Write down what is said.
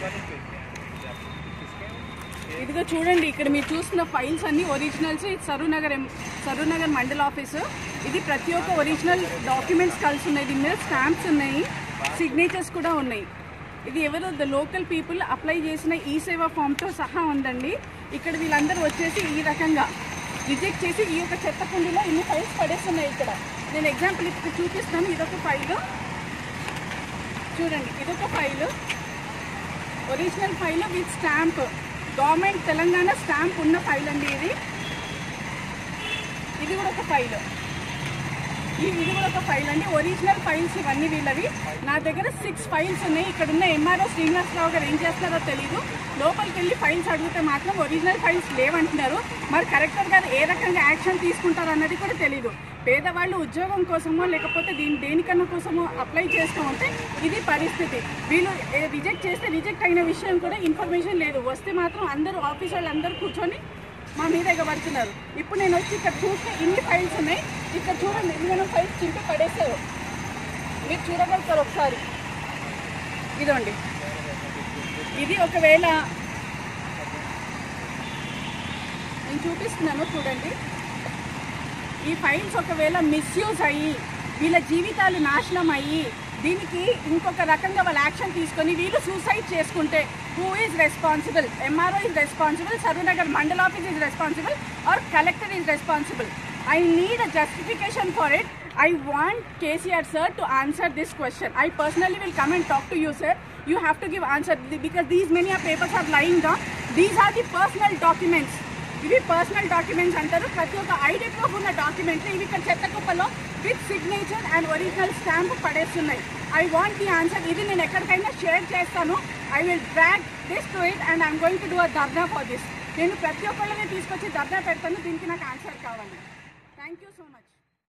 ఇదిగో చూడండి ఇక్కడ మీరు చూస్తున్న ఫైల్స్ అన్ని ఒరిజినల్స్ ఇది సరూనగర్ ఎం- సరూనగర్ మండల్ ఆఫీసు ఇది ప్రతి ఒక్క ఒరిజినల్ డాక్యుమెంట్స్ కలిసి ఉన్నాయి దీని మీద స్టాంప్స్ ఉన్నాయి సిగ్నేచర్స్ కూడా ఉన్నాయి ఇది ఎవరు ద లోకల్ పీపుల్ అప్లై చేసిన ఈ సేవా ఫామ్తో సహా ఉందండి ఇక్కడ వీళ్ళందరూ వచ్చేసి ఈ రకంగా రిజెక్ట్ చేసి ఈ యొక్క చెత్త కుండీలో ఇన్ని ఫైల్స్ పడేస్తున్నాయి ఇక్కడ నేను ఎగ్జాంపుల్ ఇక్కడ చూపిస్తాను ఇదొక ఫైలు చూడండి ఇదొక file original file with stamp government Telangana stamp ఉన్న ఫైల్ అండి ఇది ఇది కూడా ఒక ఫైల్ ఈ- ఇది కూడా ఒక ఫైల్ అండి ఒరిజినల్ ఫైల్స్ ఇవన్నీ వీళ్ళవి నా దగ్గర సిక్స్ ఫైల్స్ ఉన్నాయి ఇక్కడ ఉన్న ఎంఆర్ఓ శ్రీనివాసరావు గారు ఏం చేస్తారో తెలీదు లోపలికి వెళ్ళి ఫైల్స్ అడిగితే మాత్రం ఒరిజినల్ ఫైల్స్ లేవంటున్నారు మరి కలెక్టర్ గారు ఏ రకంగా యాక్షన్ తీసుకుంటారు అన్నది కూడా తెలీదు పేదవాళ్ళు ఉద్యోగం కోసమో లేకపోతే దీని దేనికన్నా కోసమో అప్లై చేస్తూ ఉంటే ఇది పరిస్థితి వీళ్ళు రిజెక్ట్ చేస్తే రిజెక్ట్ అయిన విషయం కూడా ఇన్ఫర్మేషన్ లేదు వస్తే మాత్రం అందరూ ఆఫీస్ వాళ్ళు అందరూ కూర్చొని మా మీద ఎగబడుతున్నారు ఇప్పుడు నేను వచ్చి ఇక్కడ చూస్తే ఇన్ని ఫైల్స్ ఉన్నాయి ఇక్కడ చూడండి ఇది మనం ఫైల్స్ చింపి పడేసారు మీరు చూడగలుగుతారు ఒకసారి ఇదండి ఇది ఒకవేళ నేను చూపిస్తున్నాను చూడండి ఈ ఫైల్స్ ఒకవేళ మిస్యూజ్ అయ్యి వీళ్ళ జీవితాలు నాశనం అయ్యి దీనికి ఇంకొక రకంగా వాళ్ళు యాక్షన్ తీసుకొని వీళ్ళు సూసైడ్ చేసుకుంటే who is responsible MRO is responsible Saroornagar mandal office is responsible or collector is responsible I need a justification for it I want KCR sir to answer this question. I personally will come and talk to you, sir. You have to give answer because these many are papers are lying down. These are the personal documents. ఇవి personal documents అంటారు ప్రతి ఒక్క ID proof ఉన్న documents ఇవి ఇక్కడ చెత్త కుప్పలో with signature and original stamp పడేస్తున్నాయి ఐ వాంట్ ది ఆన్సర్ ఇది నేను ఎక్కడికైనా షేర్ చేస్తాను I will drag this to it and I'm going to do a dharna for this నేను ప్రతి ఒక్కళ్ళని తీసుకొచ్చి ధర్నా పెడతాను దీనికి నాకు ఆన్సర్ కావాలి థ్యాంక్ యూ సో మచ్